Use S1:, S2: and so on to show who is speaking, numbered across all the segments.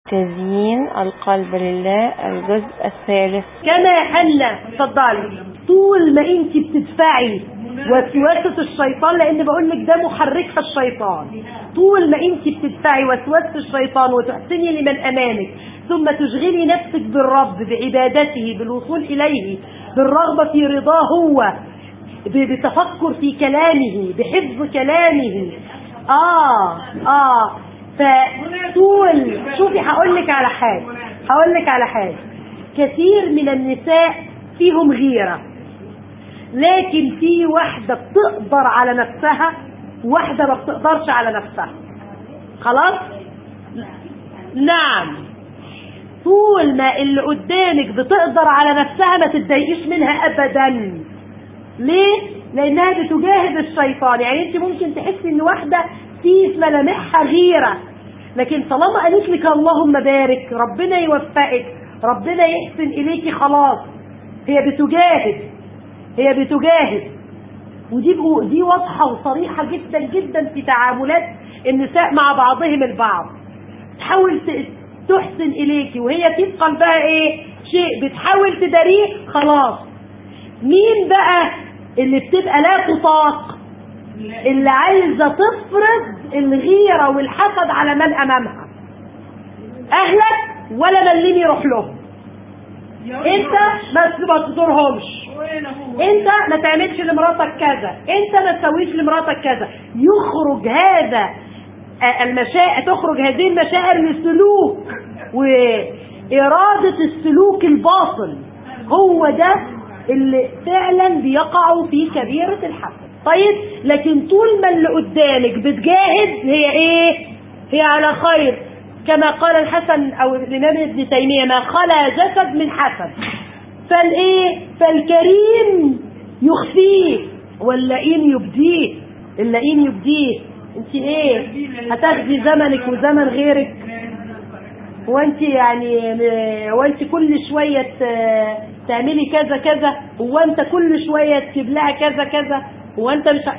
S1: تزيين القلب لله الجزء الثالث
S2: كما أن اتفضلي طول ما انت بتدفعي وسوسة الشيطان لان بقول لك ده محركها الشيطان طول ما انت بتدفعي وسوسة الشيطان وتحسني لمن امامك ثم تشغلي نفسك بالرب بعبادته بالوصول اليه بالرغبة في رضاه هو ب- بتفكر في كلامه بحفظ كلامه اه اه فطول شوفي هقول لك على حاجه هقول لك على حاجه كثير من النساء فيهم غيره لكن في واحده بتقدر على نفسها واحده ما بتقدرش على نفسها خلاص نعم طول ما اللي قدامك بتقدر على نفسها ما تتضايقيش منها ابدا ليه لانها بتجاهد الشيطان يعني انت ممكن تحسي ان واحده في ملامحها غيره لكن طالما قالت لك اللهم بارك ربنا يوفقك ربنا يحسن اليكي خلاص هي بتجاهد هي بتجاهد ودي بقو- دي واضحه وصريحه جدا جدا في تعاملات النساء مع بعضهم البعض تحاول ت- تحسن اليكي وهي في قلبها ايه شيء بتحاول تداريه خلاص مين بقى اللي بتبقى لا تطاق اللي عايزه تفرض الغيره والحسد على من امامها اهلك ولا من اللي يروح لهم انت ما ما تزورهمش انت ما تعملش لمراتك كذا انت ما تسويش لمراتك كذا يخرج هذا آه، المشاعر تخرج هذه المشاعر لسلوك وإرادة السلوك الباطل هو ده اللي فعلا بيقعوا في كبيرة الحسد طيب لكن طول ما اللي قدامك بتجاهد هي ايه هي على خير كما قال الحسن او الامام ابن تيمية ما خلا جسد من حسد فالايه فالكريم يخفيه واللئيم يبديه اللئيم يبديه انت ايه هتاخدي زمنك وزمن غيرك هو انت يعني هو انت كل شويه ت- تعملي كذا كذا هو انت كل شويه تجيب لها كذا كذا هو انت مش ع-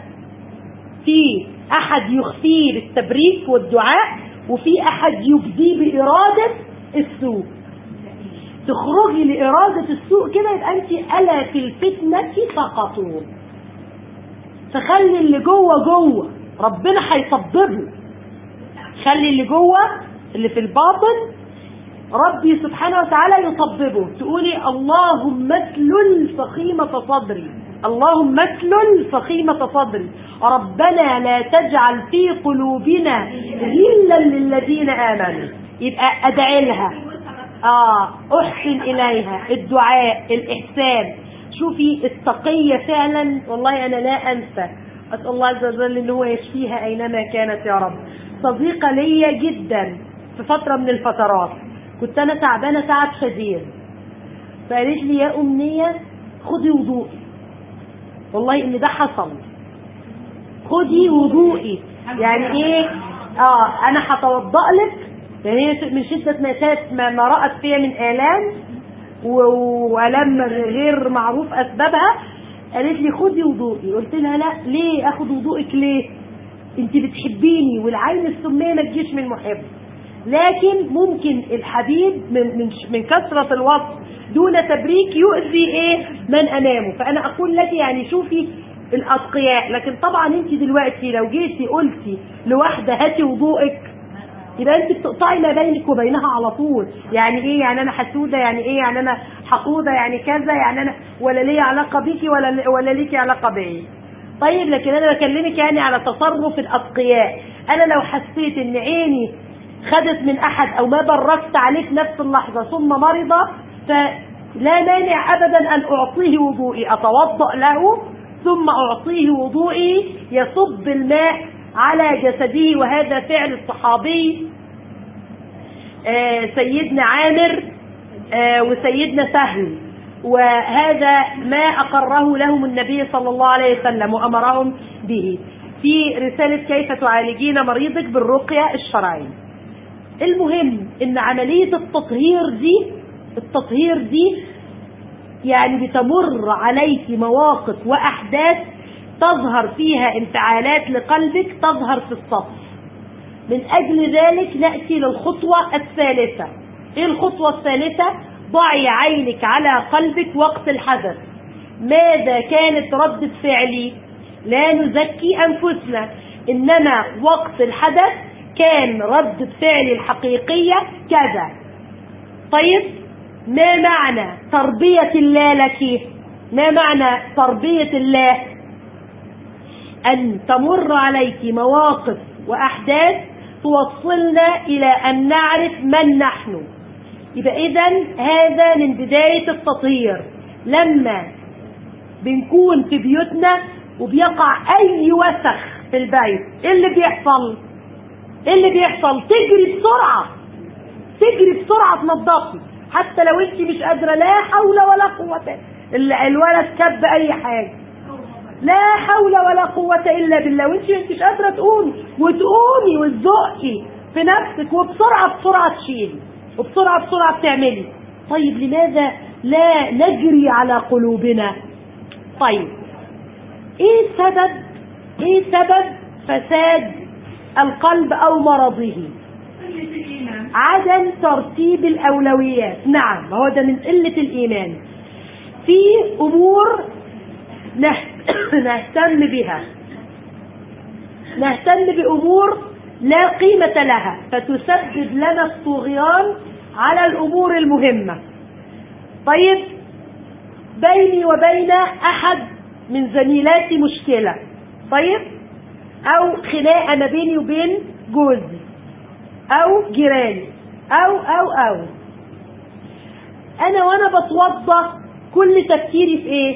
S2: في احد يخفيه بالتبريك والدعاء وفي احد يبديه باراده السوء تخرجي لإرادة السوء كده يبقى أنت ألا في الفتنة سقطوا فخلي اللي جوه جوه ربنا هيصببه خلي اللي جوه اللي في الباطن ربي سبحانه وتعالى يصببه تقولي اللهم اسلل فخيمة صدري اللهم اسلل فخيمة صدري ربنا لا تجعل في قلوبنا غلا للذين آمنوا يبقى أدعي لها آه أحسن إليها الدعاء الإحسان شوفي التقية فعلا والله أنا لا أنسى أسأل الله عز وجل إن هو يشفيها أينما كانت يا رب صديقة ليا جدا في فترة من الفترات كنت أنا تعبانة تعب شديد فقالت لي يا أمنية خدي وضوئي والله إن ده حصل خدي وضوئي يعني إيه آه أنا هتوضأ لك يعني هي من شدة ما كانت ما ما رأت فيها من آلام و- وآلام غير معروف أسبابها قالت لي خدي وضوئي قلت لها لا ليه اخد وضوئك ليه انت بتحبيني والعين السمية ما تجيش من محب لكن ممكن الحبيب من من من كثرة الوصف دون تبريك يؤذي ايه من امامه فانا اقول لك يعني شوفي الاتقياء لكن طبعا انت دلوقتي لو جيتي قلتي لواحده هاتي وضوئك يبقى انت بتقطعي ما بينك وبينها على طول يعني ايه يعني انا حسوده يعني ايه يعني انا حقوده يعني كذا يعني انا ولا ليا علاقه بيكي ولا ولا ليكي علاقه بيا طيب لكن انا بكلمك يعني على تصرف الاتقياء انا لو حسيت ان عيني خدت من احد او ما بركت عليه في نفس اللحظه ثم مرض فلا مانع ابدا ان اعطيه وضوئي اتوضا له ثم اعطيه وضوئي يصب الماء على جسده وهذا فعل الصحابي آه، سيدنا عامر آه، وسيدنا سهل وهذا ما أقره لهم النبي صلى الله عليه وسلم وأمرهم به في رسالة كيف تعالجين مريضك بالرقية الشرعية المهم ان عملية التطهير دي التطهير دي يعني بتمر عليك مواقف وأحداث تظهر فيها انفعالات لقلبك تظهر في الصف من أجل ذلك نأتي للخطوة الثالثة إيه الخطوة الثالثة ضعي عينك على قلبك وقت الحدث ماذا كانت ردة فعلي لا نزكي أنفسنا إنما وقت الحدث كان ردة فعلي الحقيقية كذا طيب ما معنى تربية الله لك ما معنى تربية الله أن تمر عليك مواقف وأحداث توصلنا إلى أن نعرف من نحن يبقى إذا هذا من بداية التطهير لما بنكون في بيوتنا وبيقع أي وسخ في البيت إيه اللي بيحصل إيه اللي بيحصل تجري بسرعة تجري بسرعة تنظفي حتى لو انت مش قادرة لا حول ولا قوة الولد كب أي حاجة لا حول ولا قوة إلا بالله وانت مش قادرة تقومي وتقومي وتزقي في نفسك وبسرعة بسرعة تشيلي وبسرعة بسرعة بتعملي طيب لماذا لا نجري على قلوبنا طيب ايه سبب ايه سبب فساد القلب او مرضه عدم ترتيب الاولويات نعم هو ده من قلة الايمان في امور نهتم بها نهتم بامور لا قيمة لها فتسبب لنا الطغيان على الامور المهمة طيب بيني وبين احد من زميلاتي مشكلة طيب او خناقة ما بيني وبين جوزي او جيراني او او او انا وانا بتوضى كل تفكيري في ايه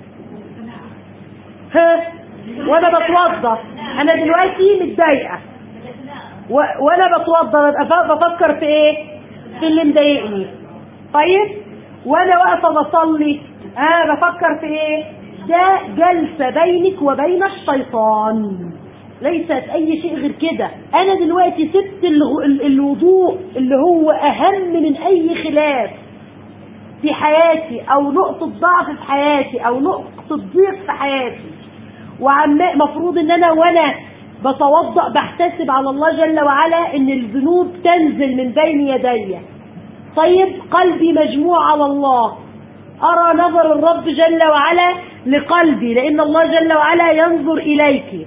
S2: ها وانا بتوضى انا دلوقتي متضايقه و- وانا بتوضى ببقى بفكر في ايه في اللي مضايقني طيب وانا واقفه بصلي اه بفكر في ايه ده جلسه بينك وبين الشيطان ليست اي شيء غير كده انا دلوقتي سبت الغ- ال- الوضوء اللي هو اهم من اي خلاف في حياتي او نقطة ضعف في حياتي او نقطة ضيق في حياتي وعماء مفروض ان انا وانا بتوضأ بحتسب على الله جل وعلا ان الذنوب تنزل من بين يدي طيب قلبي مجموع على الله ارى نظر الرب جل وعلا لقلبي لان الله جل وعلا ينظر اليك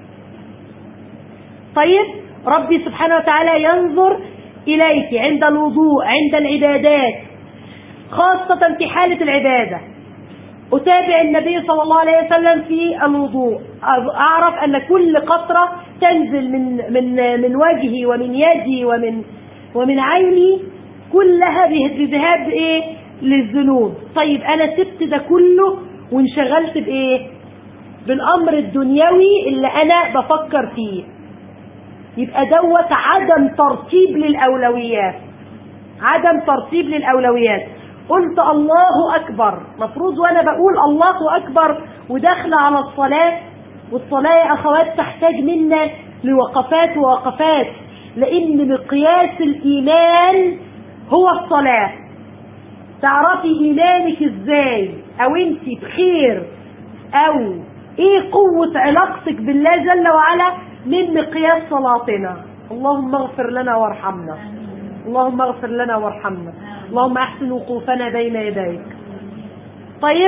S2: طيب ربي سبحانه وتعالى ينظر اليك عند الوضوء عند العبادات خاصة في حالة العبادة أتابع النبي صلى الله عليه وسلم في الوضوء أعرف أن كل قطرة تنزل من من من وجهي ومن يدي ومن ومن عيني كلها بذهاب إيه للذنوب طيب أنا سبت ده كله وانشغلت بإيه بالأمر الدنيوي اللي أنا بفكر فيه يبقى دوت عدم ترتيب للأولويات عدم ترتيب للأولويات قلت الله أكبر مفروض وأنا بقول الله أكبر وداخلة على الصلاة والصلاة يا أخوات تحتاج منا لوقفات ووقفات لأن مقياس الإيمان هو الصلاة تعرفي إيمانك إزاي أو أنت بخير أو إيه قوة علاقتك بالله جل وعلا من مقياس صلاتنا اللهم اغفر لنا وارحمنا اللهم اغفر لنا وارحمنا اللهم احسن وقوفنا بين يديك طيب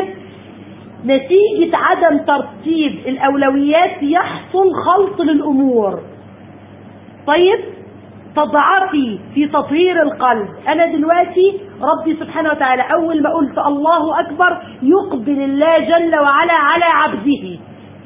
S2: نتيجة عدم ترتيب الأولويات يحصل خلط للأمور طيب تضعفي في تطهير القلب أنا دلوقتي ربي سبحانه وتعالى أول ما قلت الله أكبر يقبل الله جل وعلا على عبده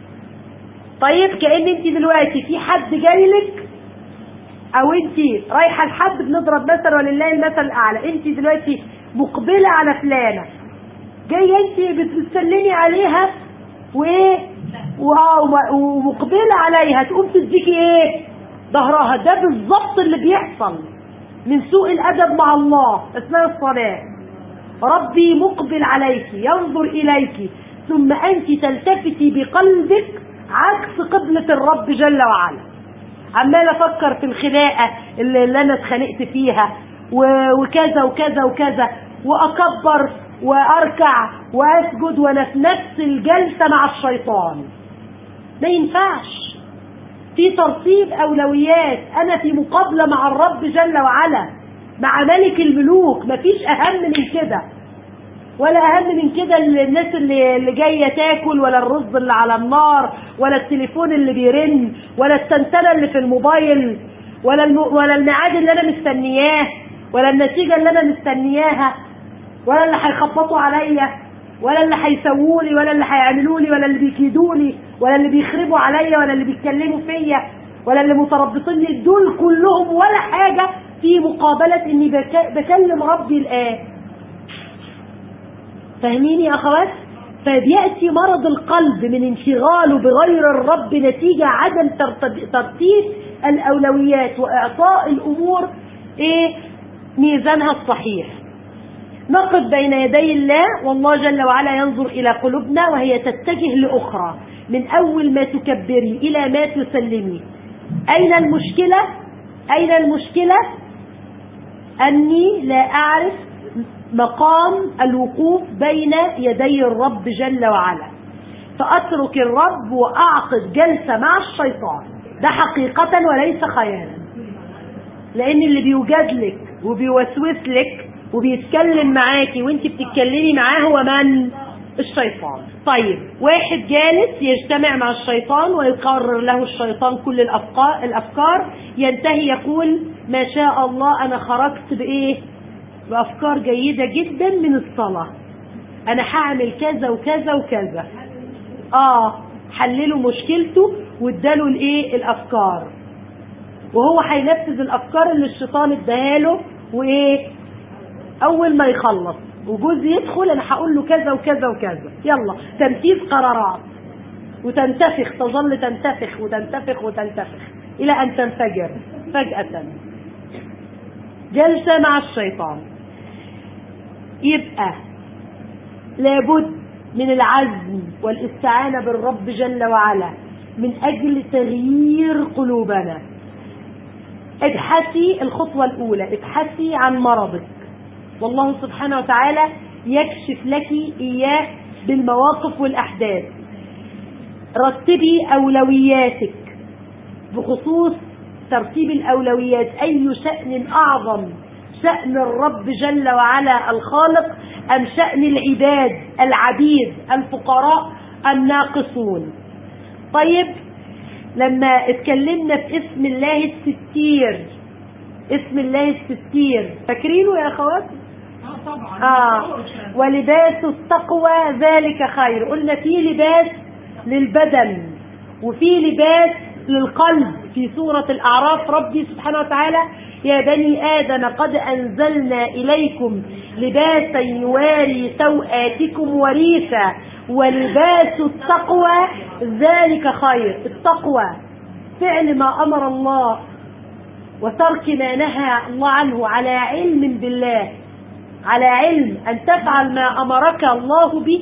S2: طيب كأن انت دلوقتي في حد جاي لك او انت رايحه لحد بنضرب مثل ولله المثل الاعلى انت دلوقتي مقبله على فلانه جايه انت بتسلمي عليها وايه واه ومقبله عليها تقوم تديكي ايه ظهرها ده بالظبط اللي بيحصل من سوء الادب مع الله اثناء الصلاه ربي مقبل عليك ينظر اليك ثم انت تلتفتي بقلبك عكس قبلة الرب جل وعلا عمال افكر في الخناقه اللي, اللي انا اتخانقت فيها و- وكذا وكذا وكذا واكبر واركع واسجد وانا في نفس الجلسه مع الشيطان ما ينفعش في ترتيب أولويات أنا في مقابلة مع الرب جل وعلا مع ملك الملوك مفيش أهم من كده ولا أهم من كده الناس اللي, اللي جاية تاكل ولا الرز اللي على النار ولا التليفون اللي بيرن ولا التنتنة اللي في الموبايل ولا الم... ولا الميعاد اللي أنا مستنياه ولا النتيجة اللي أنا مستنياها ولا اللي هيخبطوا عليا ولا اللي هيسووا لي ولا اللي هيعملوا لي ولا اللي بيكيدوا لي ولا اللي بيخربوا عليا ولا اللي بيتكلموا فيا ولا اللي متربطين لي دول كلهم ولا حاجة في مقابلة اني بك... بكلم ربي الآن فاهميني يا اخوات فبيأتي مرض القلب من انشغاله بغير الرب نتيجة عدم ترتيب الأولويات وإعطاء الأمور إيه ميزانها الصحيح نقف بين يدي الله والله جل وعلا ينظر إلى قلوبنا وهي تتجه لأخرى من أول ما تكبري إلى ما تسلمي أين المشكلة أين المشكلة أني لا أعرف مقام الوقوف بين يدي الرب جل وعلا فأترك الرب وأعقد جلسة مع الشيطان ده حقيقة وليس خيالا لأن اللي بيوجد لك وبيوسوس لك وبيتكلم معاكي وانت بتتكلمي معاه هو من الشيطان طيب واحد جالس يجتمع مع الشيطان ويقرر له الشيطان كل الأفكار, الأفكار ينتهي يقول ما شاء الله أنا خرجت بإيه بأفكار جيدة جدا من الصلاة أنا هعمل كذا وكذا وكذا آه حللوا مشكلته واداله الايه الافكار وهو هينفذ الافكار اللي الشيطان اداها له وايه اول ما يخلص وجوز يدخل انا هقول له كذا وكذا وكذا يلا تنفيذ قرارات وتنتفخ تظل تنتفخ وتنتفخ وتنتفخ الى ان تنفجر فجأة جلسة مع الشيطان يبقى لابد من العزم والاستعانة بالرب جل وعلا من أجل تغيير قلوبنا ابحثي الخطوة الأولى ابحثي عن مرضك والله سبحانه وتعالى يكشف لك إياه بالمواقف والأحداث رتبي أولوياتك بخصوص ترتيب الأولويات أي شأن أعظم شأن الرب جل وعلا الخالق أم شأن العباد العبيد الفقراء الناقصون طيب لما اتكلمنا في اسم الله الستير اسم الله الستير فاكرينه يا اخوات
S3: اه طبعا
S2: اه ولباس التقوى ذلك خير قلنا في لباس للبدن وفي لباس للقلب في سورة الأعراف ربي سبحانه وتعالى يا بني آدم قد أنزلنا إليكم لباسا يواري سوآتكم وريثا ولباس التقوى ذلك خير التقوى فعل ما أمر الله وترك ما نهى الله عنه على علم بالله على علم أن تفعل ما أمرك الله به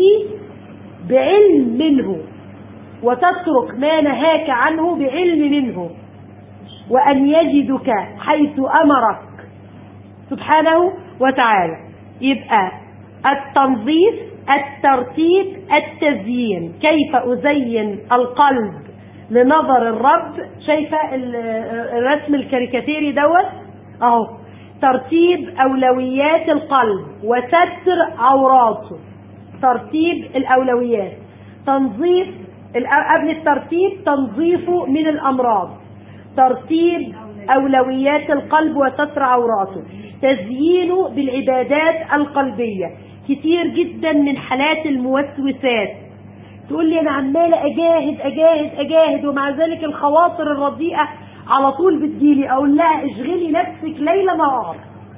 S2: بعلم منه وتترك ما نهاك عنه بعلم منه وأن يجدك حيث أمرك سبحانه وتعالى يبقى التنظيف الترتيب التزيين كيف أزين القلب لنظر الرب شايفة الرسم الكاريكاتيري دوت اهو ترتيب أولويات القلب وستر عوراته ترتيب الأولويات تنظيف قبل الترتيب تنظيفه من الأمراض ترتيب أولويات القلب وستر عوراته تزيينه بالعبادات القلبية كتير جدا من حالات الموسوسات تقول لي أنا عمالة أجاهد أجاهد أجاهد ومع ذلك الخواطر الرديئة على طول بتجيلي أقول لها اشغلي نفسك ليل نهار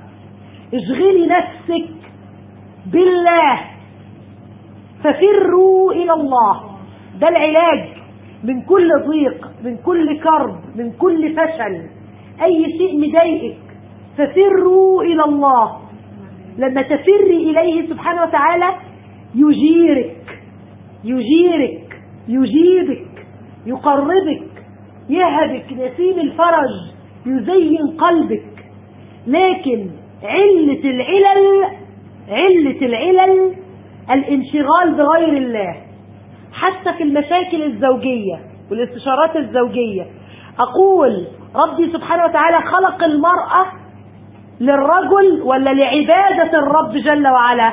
S2: اشغلي نفسك بالله ففروا إلى الله ده العلاج من كل ضيق من كل كرب من كل فشل أي شيء مضايقك ففروا إلى الله لما تفري إليه سبحانه وتعالى يجيرك يجيرك يجيبك يقربك يهبك نسيم الفرج يزين قلبك لكن علة العلل علة العلل الانشغال بغير الله حتى في المشاكل الزوجية والاستشارات الزوجية أقول ربي سبحانه وتعالى خلق المرأة للرجل ولا لعبادة الرب جل وعلا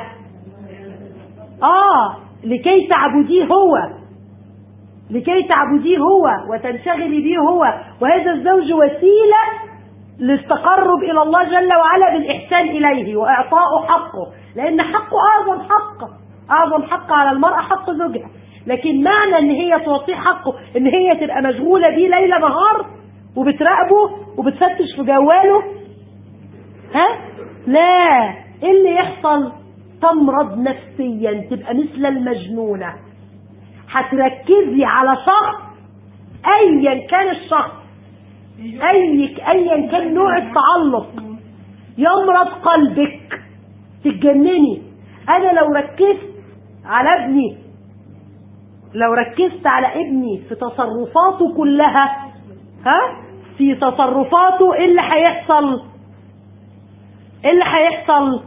S2: آه لكي تعبديه هو لكي تعبديه هو وتنشغلي به هو وهذا الزوج وسيلة للتقرب إلى الله جل وعلا بالإحسان إليه وإعطاء حقه لأن حقه أعظم حق أعظم حق على المرأة حق زوجها لكن معنى ان هي تعطيه حقه ان هي تبقى مشغولة بيه ليل نهار وبتراقبه وبتفتش في جواله ها لا ايه اللي يحصل تمرض نفسيا تبقى مثل المجنونة هتركزي على شخص ايا كان الشخص اي ايا كان نوع التعلق يمرض قلبك تتجنني انا لو ركزت على ابني لو ركزت على ابني في تصرفاته كلها ها في تصرفاته ايه اللي هيحصل ايه اللي هيحصل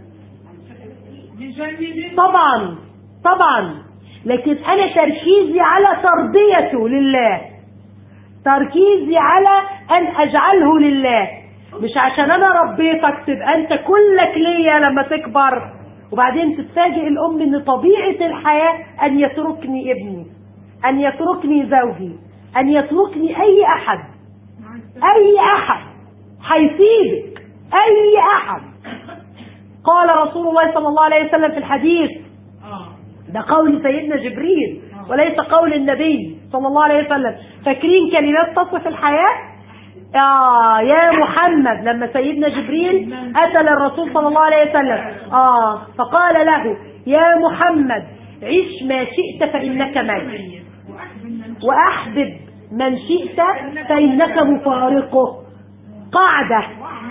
S2: طبعا طبعا لكن انا تركيزي على تربيته لله تركيزي على ان اجعله لله مش عشان انا ربيتك تبقى انت كلك ليا لما تكبر وبعدين تتفاجئ الام ان طبيعة الحياة ان يتركني ابني ان يتركني زوجي ان يتركني اي احد اي احد هيسيبك اي احد قال رسول الله صلى الله عليه وسلم في الحديث ده قول سيدنا جبريل وليس قول النبي صلى الله عليه وسلم فاكرين كلمات تصف الحياة آه يا محمد لما سيدنا جبريل أتى للرسول صلى الله عليه وسلم آه فقال له يا محمد عش ما شئت فإنك ميت وأحبب من شئت فإنك مفارقه قاعدة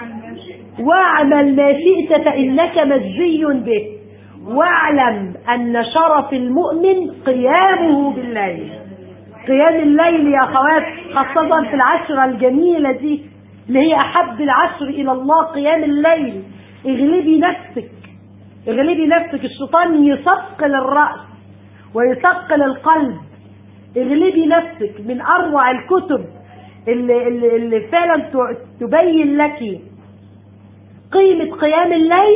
S2: واعمل ما شئت فإنك مجزي به واعلم أن شرف المؤمن قيامه بالليل قيام الليل يا أخوات خاصة في العشرة الجميلة دي اللي هي أحب العشر إلى الله قيام الليل اغلبي نفسك اغلبي نفسك الشيطان يثقل الرأس ويثقل القلب اغلبي نفسك من أروع الكتب اللي, اللي, اللي فعلا تبين لك قيمة قيام الليل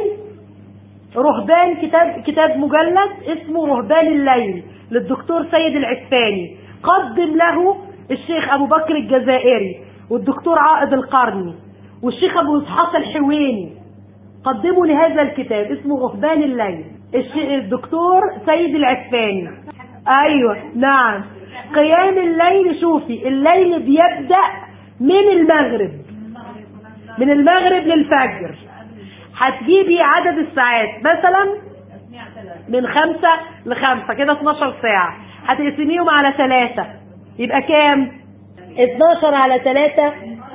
S2: رهبان كتاب كتاب مجلد اسمه رهبان الليل للدكتور سيد العسفاني قدم له الشيخ ابو بكر الجزائري والدكتور عائد القرني والشيخ ابو اسحاق الحويني قدموا لهذا الكتاب اسمه رهبان الليل الدكتور سيد العسفاني ايوه نعم قيام الليل شوفي الليل بيبدأ من المغرب من المغرب للفجر هتجيبي عدد الساعات مثلا من خمسة لخمسة كده 12 ساعة هتقسميهم على ثلاثة يبقى كام 12 على ثلاثة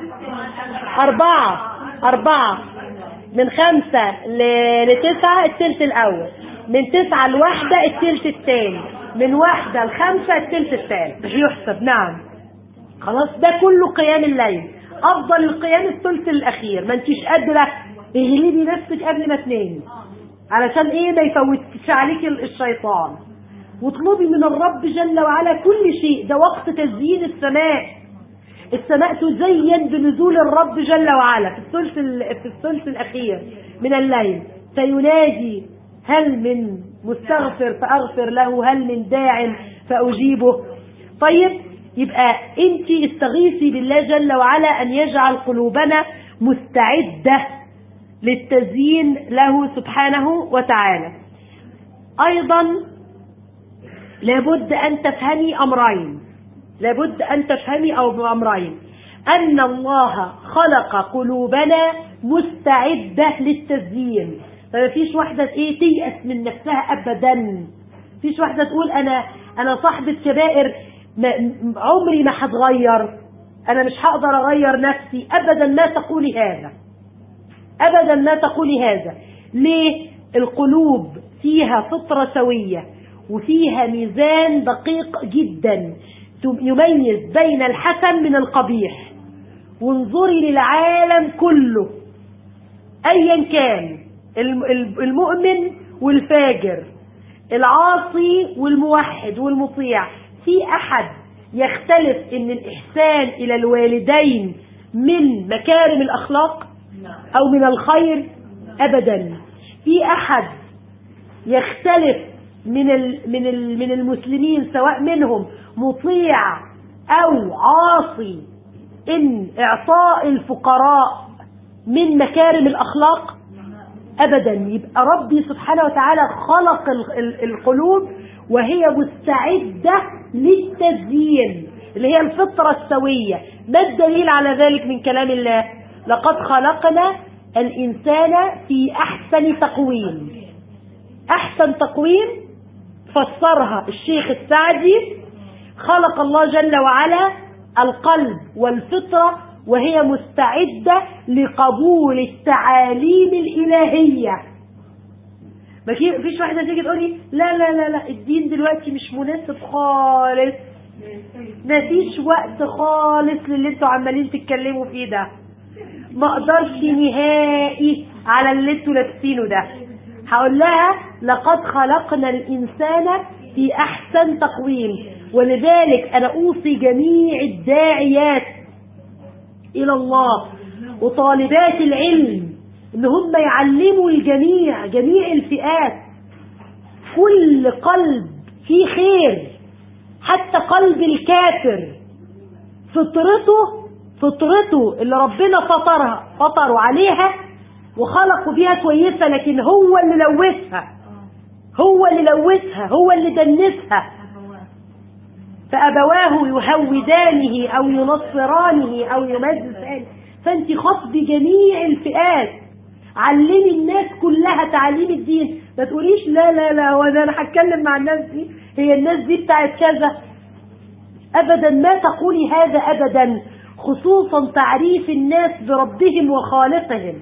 S2: أربعة أربعة من خمسة لتسعة التلت الأول من تسعة لواحدة التلت الثاني من واحدة لخمسة التلت الثالث يحسب نعم خلاص ده كله قيام الليل أفضل القيام الثلث الأخير ما انتيش قادرة اغلبي نفسك قبل ما تنامي علشان ايه ما يفوتش عليك الشيطان واطلبي من الرب جل وعلا كل شيء ده وقت تزيين السماء السماء تزين بنزول الرب جل وعلا في الثلث في الثلث الاخير من الليل فينادي هل من مستغفر فاغفر له هل من داع فاجيبه طيب يبقى انت استغيثي بالله جل وعلا ان يجعل قلوبنا مستعده للتزيين له سبحانه وتعالى ايضا لابد ان تفهمي امرين لابد ان تفهمي او امرين ان الله خلق قلوبنا مستعدة للتزيين فما فيش واحدة ايه تيأس من نفسها ابدا فيش واحدة تقول انا انا صاحبة كبائر عمري ما هتغير انا مش هقدر اغير نفسي ابدا ما تقولي هذا ابدا ما تقولي هذا ليه القلوب فيها فطرة سوية وفيها ميزان دقيق جدا يميز بين الحسن من القبيح وانظري للعالم كله ايا كان المؤمن والفاجر العاصي والموحد والمطيع في احد يختلف ان الاحسان الى الوالدين من مكارم الاخلاق او من الخير ابدا في احد يختلف من ال من ال من المسلمين سواء منهم مطيع او عاصي ان اعطاء الفقراء من مكارم الاخلاق ابدا يبقى ربي سبحانه وتعالى خلق القلوب وهي مستعدة للتزيين اللي هي الفطرة السوية ما الدليل على ذلك من كلام الله لقد خلقنا الإنسان في أحسن تقويم أحسن تقويم فسرها الشيخ السعدي خلق الله جل وعلا القلب والفطرة وهي مستعدة لقبول التعاليم الإلهية ما فيش واحدة تيجي تقول لي لا لا لا لا الدين دلوقتي مش مناسب خالص ما فيش وقت خالص للي انتوا عمالين تتكلموا فيه ده ما اقدرش نهائي على اللي انتوا لابسينه ده هقول لها لقد خلقنا الانسان في احسن تقويم ولذلك انا اوصي جميع الداعيات الى الله وطالبات العلم ان هم يعلموا الجميع جميع الفئات كل قلب فيه خير حتى قلب الكافر فطرته فطرته اللي ربنا فطرها فطروا عليها وخلقوا بيها كويسة لكن هو اللي لوثها هو اللي لوثها هو اللي دنسها فأبواه يهودانه أو ينصرانه أو يمجسانه فأنت خطبي جميع الفئات علمي الناس كلها تعليم الدين ما تقوليش لا لا لا هو انا هتكلم مع الناس دي هي الناس دي بتاعت كذا ابدا ما تقولي هذا ابدا خصوصا تعريف الناس بربهم وخالقهم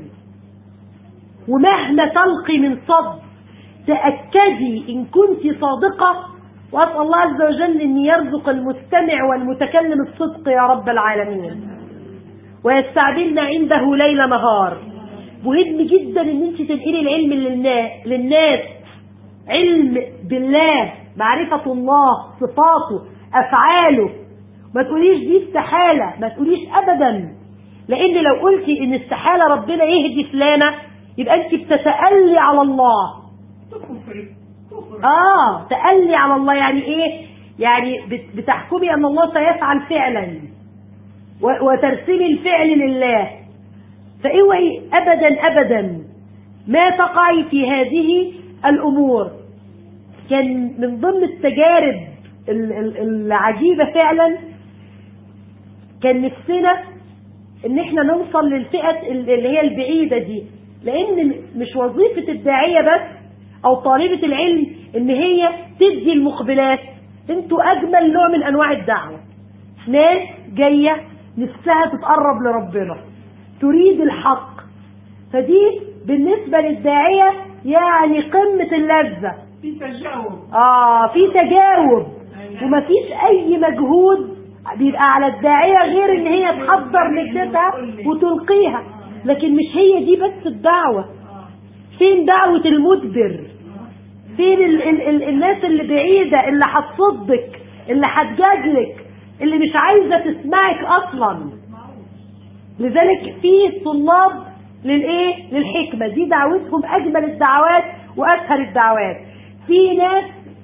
S2: ومهما تلقي من صد تأكدي إن كنت صادقة وأسأل الله عز وجل أن يرزق المستمع والمتكلم الصدق يا رب العالمين ويستعدلنا عنده ليل نهار مهم جدا ان انت تنقلي العلم للناس علم بالله معرفة الله صفاته افعاله ما تقوليش دي استحالة ما تقوليش ابدا لان لو قلتي ان استحالة ربنا يهدي فلانة يبقى انت بتتألي على الله اه تألي على الله يعني ايه يعني بتحكمي ان الله سيفعل فعلا وترسمي الفعل لله فاوعي ابدا ابدا ما تقعي في هذه الامور كان من ضمن التجارب العجيبة فعلا كان نفسنا ان احنا نوصل للفئة اللي هي البعيدة دي لان مش وظيفة الداعية بس او طالبة العلم ان هي تدي المقبلات انتوا اجمل نوع من انواع الدعوة ناس جاية نفسها تتقرب لربنا تريد الحق فدي بالنسبة للداعية يعني قمة اللذة
S3: في تجاوب
S2: اه في تجاوب ومفيش اي مجهود بيبقى على الداعية غير ان هي تحضر نجدتها وتلقيها لكن مش هي دي بس الدعوة فين دعوة المدبر فين ال ال ال الناس اللي بعيدة اللي هتصدك اللي هتجادلك اللي مش عايزة تسمعك اصلا لذلك في طلاب للايه للحكمة دي دعوتهم اجمل الدعوات واسهل الدعوات في ناس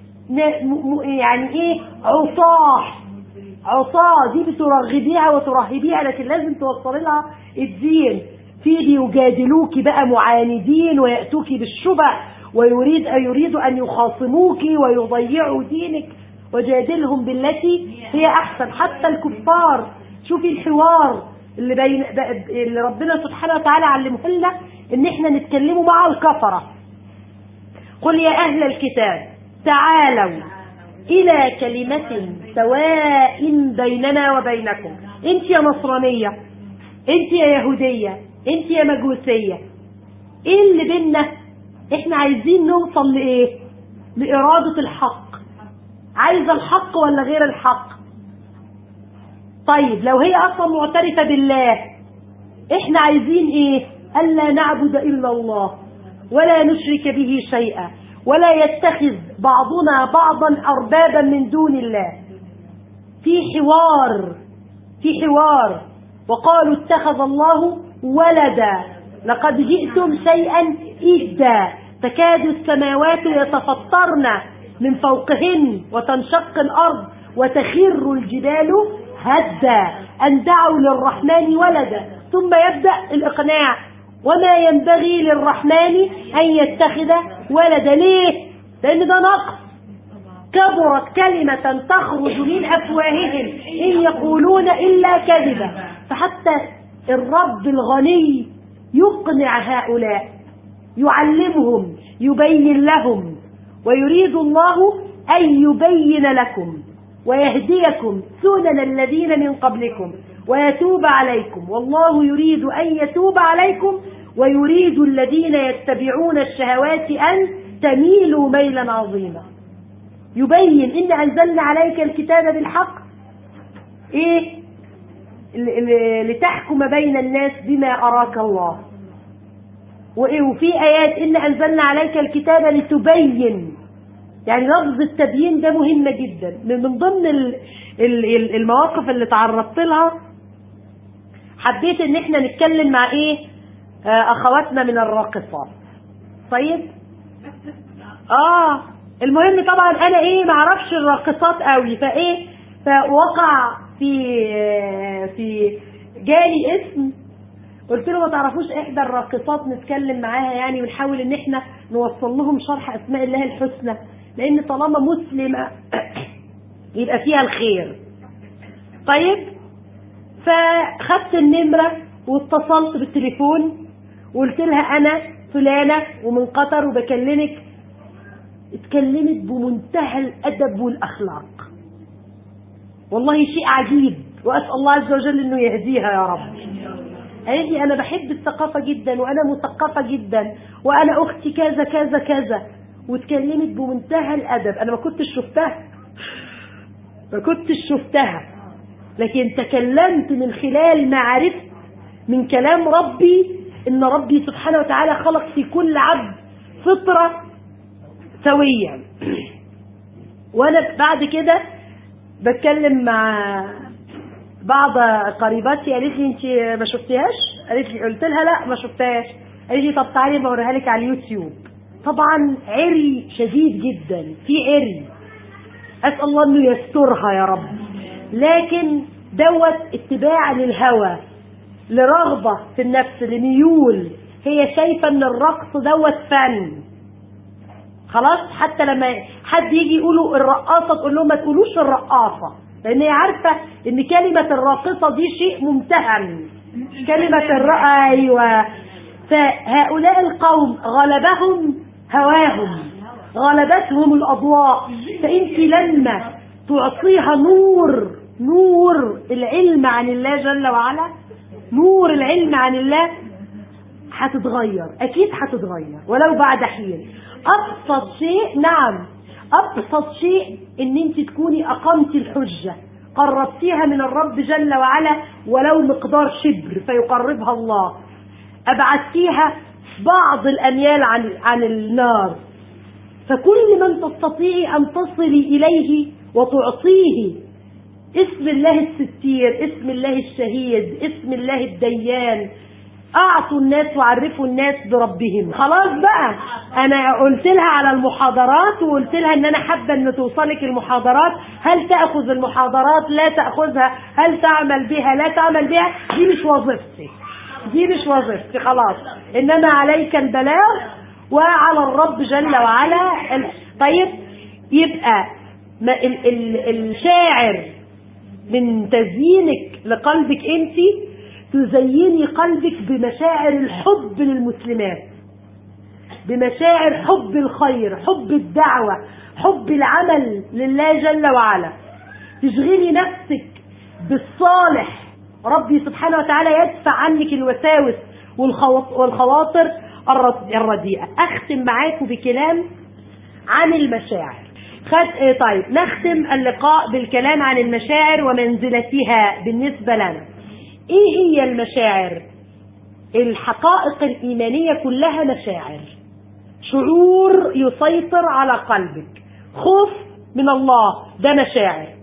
S2: يعني ايه عصاه عصاه دي بترغبيها وترهبيها لكن لازم توصلي لها الدين في بيجادلوك بقى معاندين ويأتوك بالشبه ويريد يريد أن يخاصموك ويضيعوا دينك وجادلهم بالتي هي أحسن حتى الكفار شوفي الحوار اللي, بين اللي ربنا سبحانه وتعالى علمه لنا ان احنا نتكلموا مع الكفرة قل يا أهل الكتاب تعالوا إلى كلمة سواء بيننا وبينكم انت يا نصرانية انت يا يهودية انت يا مجوسية ايه اللي بينا احنا عايزين نوصل لايه لإرادة الحق عايزة الحق ولا غير الحق طيب لو هي اصلا معترفة بالله احنا عايزين ايه الا نعبد الا الله ولا نشرك به شيئا ولا يتخذ بعضنا بعضا اربابا من دون الله في حوار في حوار وقالوا اتخذ الله ولدا لقد جئتم شيئا إدا تكاد السماوات يتفطرن من فوقهن وتنشق الأرض وتخر الجبال هدا أن دعوا للرحمن ولدا ثم يبدأ الإقناع وما ينبغي للرحمن أن يتخذ ولدا ليه؟ لأن ده نقص كبرت كلمة تخرج من أفواههم إن يقولون إلا كذبا فحتى الرب الغني يقنع هؤلاء يعلمهم يبين لهم ويريد الله أن يبين لكم ويهديكم سنن الذين من قبلكم ويتوب عليكم والله يريد أن يتوب عليكم ويريد الذين يتبعون الشهوات أن تميلوا ميلا عظيما يبين إن أنزلنا عليك الكتاب بالحق إيه لتحكم بين الناس بما أراك الله وفي آيات إن أنزلنا عليك الكتاب لتبين يعني لفظ التبيين ده مهمة جدا من ضمن المواقف اللي تعرضت لها حبيت ان احنا نتكلم مع ايه آه اخواتنا من الراقصات طيب اه المهم طبعا انا ايه معرفش الراقصات قوي فايه فوقع في آه في جالي اسم قلت له ما تعرفوش احدى الراقصات نتكلم معاها يعني ونحاول ان احنا نوصل لهم شرح اسماء الله الحسنى لان طالما مسلمه يبقى فيها الخير طيب فخدت النمره واتصلت بالتليفون وقلت لها انا فلانه ومن قطر وبكلمك اتكلمت بمنتهى الادب والاخلاق والله شيء عجيب واسال الله عز وجل انه يهديها يا رب قالت لي انا بحب الثقافه جدا وانا مثقفه جدا وانا اختي كذا كذا كذا واتكلمت بمنتهى الادب انا ما كنتش شفتها ما كنتش شفتها لكن تكلمت من خلال ما عرفت من كلام ربي ان ربي سبحانه وتعالى خلق في كل عبد فطره سويه وانا بعد كده بتكلم مع بعض قريباتي قالت لي انت ما شفتيهاش قالت لي قلت لها لا ما شفتهاش قالت لي طب تعالي بوريها لك على اليوتيوب طبعا عري شديد جدا في عري اسال الله انه يسترها يا رب لكن دوت اتباع للهوى لرغبه في النفس لميول هي شايفه ان الرقص دوت فن خلاص حتى لما حد يجي يقولوا الرقاصه تقول لهم ما تقولوش الرقاصه لان هي عارفه ان كلمه الراقصه دي شيء ممتهن كلمه الرقى ايوه فهؤلاء القوم غلبهم هواهم غلبتهم الاضواء فانت لما تعطيها نور نور العلم عن الله جل وعلا نور العلم عن الله هتتغير اكيد هتتغير ولو بعد حين ابسط شيء نعم ابسط شيء ان انت تكوني اقمتي الحجه قربتيها من الرب جل وعلا ولو مقدار شبر فيقربها الله ابعدتيها بعض الاميال عن عن النار فكل من تستطيعي ان تصلي اليه وتعطيه اسم الله الستير اسم الله الشهيد اسم الله الديان اعطوا الناس وعرفوا الناس بربهم خلاص بقى انا قلت لها على المحاضرات وقلت لها ان انا حابه ان توصلك المحاضرات هل تاخذ المحاضرات لا تاخذها هل تعمل بها لا تعمل بها دي مش وظيفتي دي مش وظيفتي خلاص انما عليك البلاغ وعلى الرب جل وعلا طيب يبقى ما ال ال الشاعر من تزيينك لقلبك انت تزيني قلبك بمشاعر الحب للمسلمات بمشاعر حب الخير حب الدعوة حب العمل لله جل وعلا تشغلي نفسك بالصالح ربي سبحانه وتعالى يدفع عنك الوساوس والخواطر الرديئة أختم معاكم بكلام عن المشاعر خد طيب نختم اللقاء بالكلام عن المشاعر ومنزلتها بالنسبة لنا ايه هي المشاعر الحقائق الإيمانية كلها مشاعر شعور يسيطر على قلبك خوف من الله ده مشاعر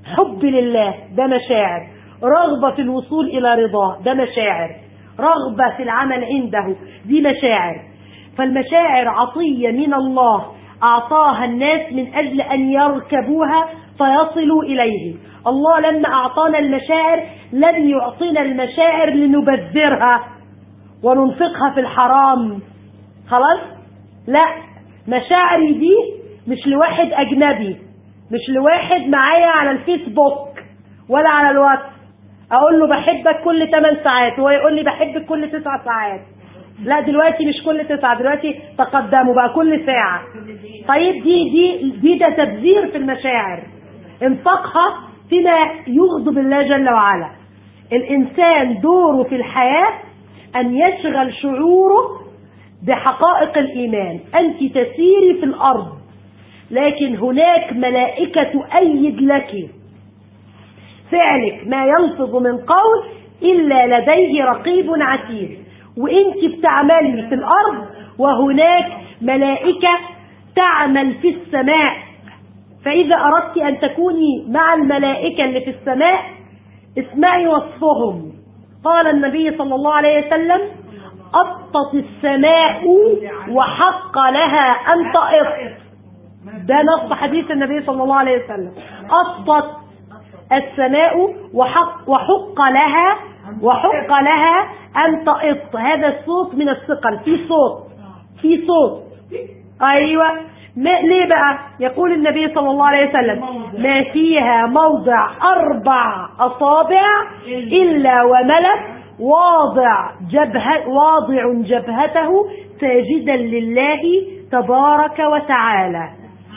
S2: حب لله ده مشاعر رغبة في الوصول إلى رضاه ده مشاعر رغبة في العمل عنده دي مشاعر فالمشاعر عطية من الله أعطاها الناس من أجل أن يركبوها فيصلوا إليه الله لما أعطانا المشاعر لم يعطينا المشاعر لنبذرها وننفقها في الحرام خلاص لا مشاعري دي مش لواحد أجنبي مش لواحد معايا على الفيسبوك ولا على الواتس اقول له بحبك كل 8 ساعات وهو يقول لي بحبك كل 9 ساعات لا دلوقتي مش كل تسعة دلوقتي تقدموا بقى كل ساعة طيب دي دي دي ده تبذير في المشاعر انفقها فيما يغضب الله جل وعلا الإنسان دوره في الحياة أن يشغل شعوره بحقائق الإيمان أنت تسيري في الأرض لكن هناك ملائكة تؤيد لك فعلك ما يلفظ من قول إلا لديه رقيب عتيد وانت بتعملي في الأرض وهناك ملائكة تعمل في السماء فإذا أردت أن تكوني مع الملائكة اللي في السماء اسمعي وصفهم قال النبي صلى الله عليه وسلم أطت السماء وحق لها أن تأط ده نص حديث النبي صلى الله عليه وسلم أطت السماء وحق, وحق لها وحق لها أن تأط هذا الصوت من الثقل في صوت في صوت أيوة ما ليه بقى يقول النبي صلى الله عليه وسلم ما فيها موضع أربع أصابع إلا وملك واضع جبهة واضع جبهته ساجدا لله تبارك وتعالى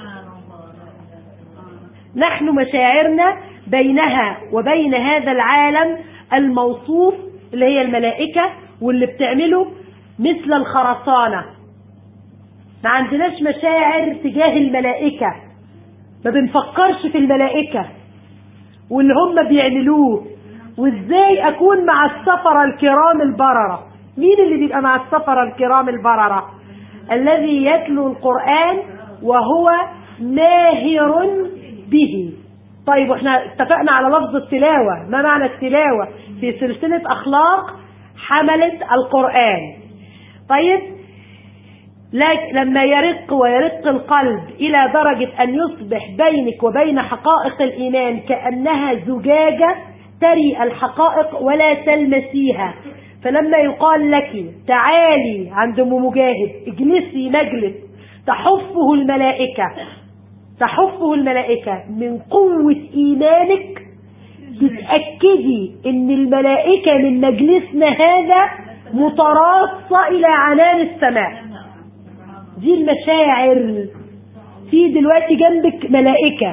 S2: نحن مشاعرنا بينها وبين هذا العالم الموصوف اللي هي الملائكة واللي بتعمله مثل الخرسانة ما عندناش مشاعر تجاه الملائكة ما بنفكرش في الملائكة واللي هم بيعملوه وازاي اكون مع السفرة الكرام البررة مين اللي بيبقى مع السفرة الكرام البررة الذي يتلو القرآن وهو ماهر به طيب واحنا اتفقنا على لفظ التلاوة ما معنى التلاوة في سلسلة اخلاق حملة القرآن طيب لكن لما يرق ويرق القلب إلى درجة أن يصبح بينك وبين حقائق الإيمان كأنها زجاجة تري الحقائق ولا تلمسيها فلما يقال لك تعالي عند ام مجاهد اجلسي مجلس تحفه الملائكة تحفه الملائكة من قوة إيمانك تتأكدي ان الملائكة من مجلسنا هذا متراصة إلى عنان السماء دي المشاعر في دلوقتي جنبك ملائكة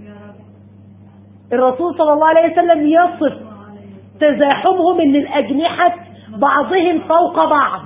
S2: الرسول صلى الله عليه وسلم يصف تزاحمهم ان الأجنحة بعضهم فوق بعض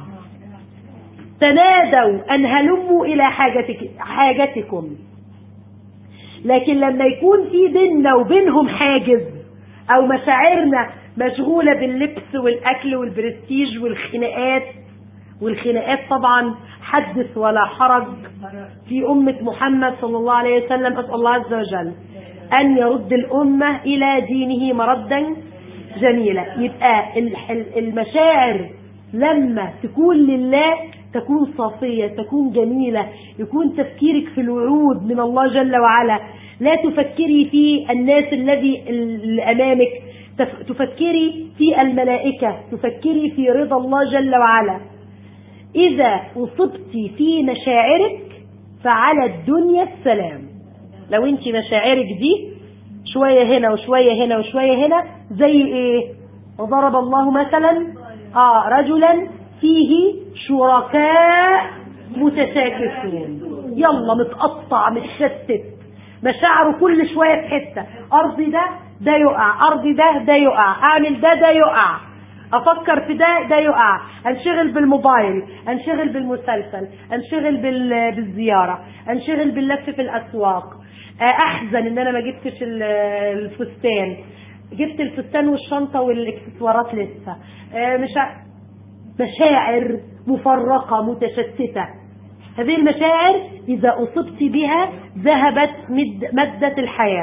S2: تنادوا أن هلموا إلى حاجتك حاجتكم لكن لما يكون في بيننا وبينهم حاجز أو مشاعرنا مشغولة باللبس والأكل والبرستيج والخناقات والخناقات طبعا حدث ولا حرج في أمة محمد صلى الله عليه وسلم أسأل الله عز وجل أن يرد الأمة إلى دينه مردا جميلا يبقى المشاعر لما تكون لله تكون صافية تكون جميلة يكون تفكيرك في الوعود من الله جل وعلا لا تفكري في الناس الذي اللي أمامك تفكري في الملائكة تفكري في رضا الله جل وعلا إذا أصبت في مشاعرك فعلى الدنيا السلام لو انت مشاعرك دي شوية هنا وشوية هنا وشوية هنا زي ايه وضرب الله مثلا اه رجلا فيه شركاء متشاكسون يلا متقطع متشتت مشاعره كل شوية في حتة ارضي ده ده يقع ارضي ده ده يقع اعمل ده ده يقع افكر في ده ده يقع انشغل بالموبايل انشغل بالمسلسل انشغل بالزيارة انشغل باللف في الاسواق احزن ان انا ما جبتش الفستان جبت الفستان والشنطة والاكسسوارات لسه مش مشاعر مفرقة متشتتة هذه المشاعر إذا أصبت بها ذهبت مد مدة الحياة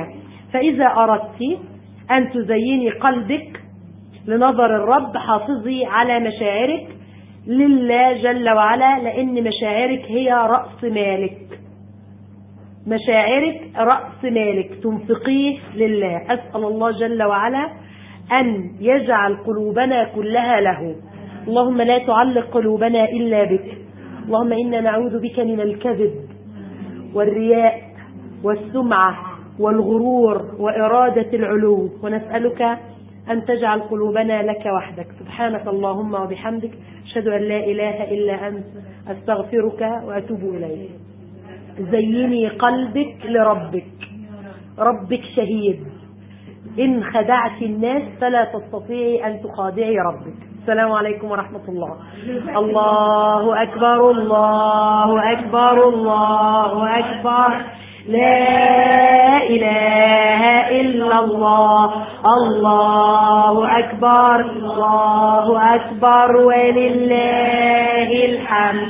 S2: فإذا أردت أن تزيني قلبك لنظر الرب حافظي على مشاعرك لله جل وعلا لأن مشاعرك هي رأس مالك مشاعرك رأس مالك تنفقيه لله أسأل الله جل وعلا أن يجعل قلوبنا كلها له اللهم لا تعلق قلوبنا إلا بك اللهم إنا نعوذ بك من الكذب والرياء والسمعة والغرور وإرادة العلو ونسألك أن تجعل قلوبنا لك وحدك سبحانك اللهم وبحمدك أشهد أن لا إله إلا أنت أستغفرك وأتوب إليك زيني قلبك لربك ربك شهيد إن خدعت الناس فلا تستطيعي أن تخادعي ربك السلام عليكم ورحمة الله الله أكبر الله أكبر الله أكبر لا إله إلا الله الله أكبر الله أكبر ولله الحمد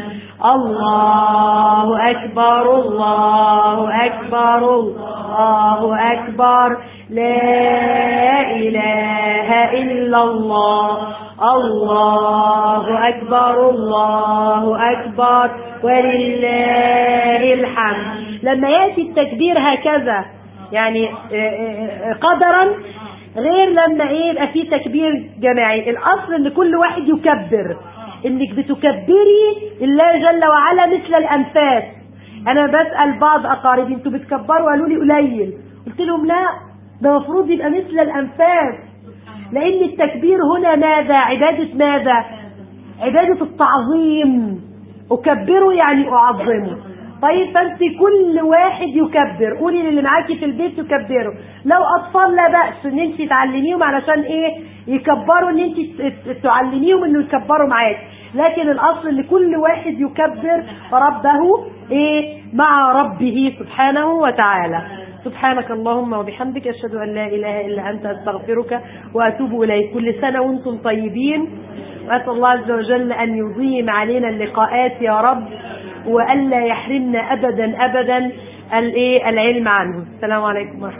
S2: الله أكبر الله أكبر الله أكبر لا إله إلا الله الله أكبر الله أكبر ولله الحمد لما يأتي التكبير هكذا يعني قدرا غير لما ايه يبقى في تكبير جماعي الاصل ان كل واحد يكبر انك بتكبري الله جل وعلا مثل الانفاس انا بسأل بعض اقاربي انتوا بتكبروا قالوا لي قليل قلت لهم لا ده المفروض يبقى مثل الانفاس لان التكبير هنا ماذا عبادة ماذا عبادة التعظيم اكبره يعني اعظمه طيب فانت كل واحد يكبر قولي للي معاكي في البيت يكبروا لو اطفال لا بأس ان انت تعلميهم علشان ايه يكبروا ان انت تعلميهم انه يكبروا معاك لكن الاصل ان كل واحد يكبر ربه ايه مع ربه سبحانه وتعالى سبحانك اللهم وبحمدك أشهد أن لا إله إلا أنت أستغفرك وأتوب إليك كل سنة وأنتم طيبين وأسأل الله عز وجل أن يضيم علينا اللقاءات يا رب وألا يحرمنا أبدا أبدا العلم عنه السلام عليكم ورحمة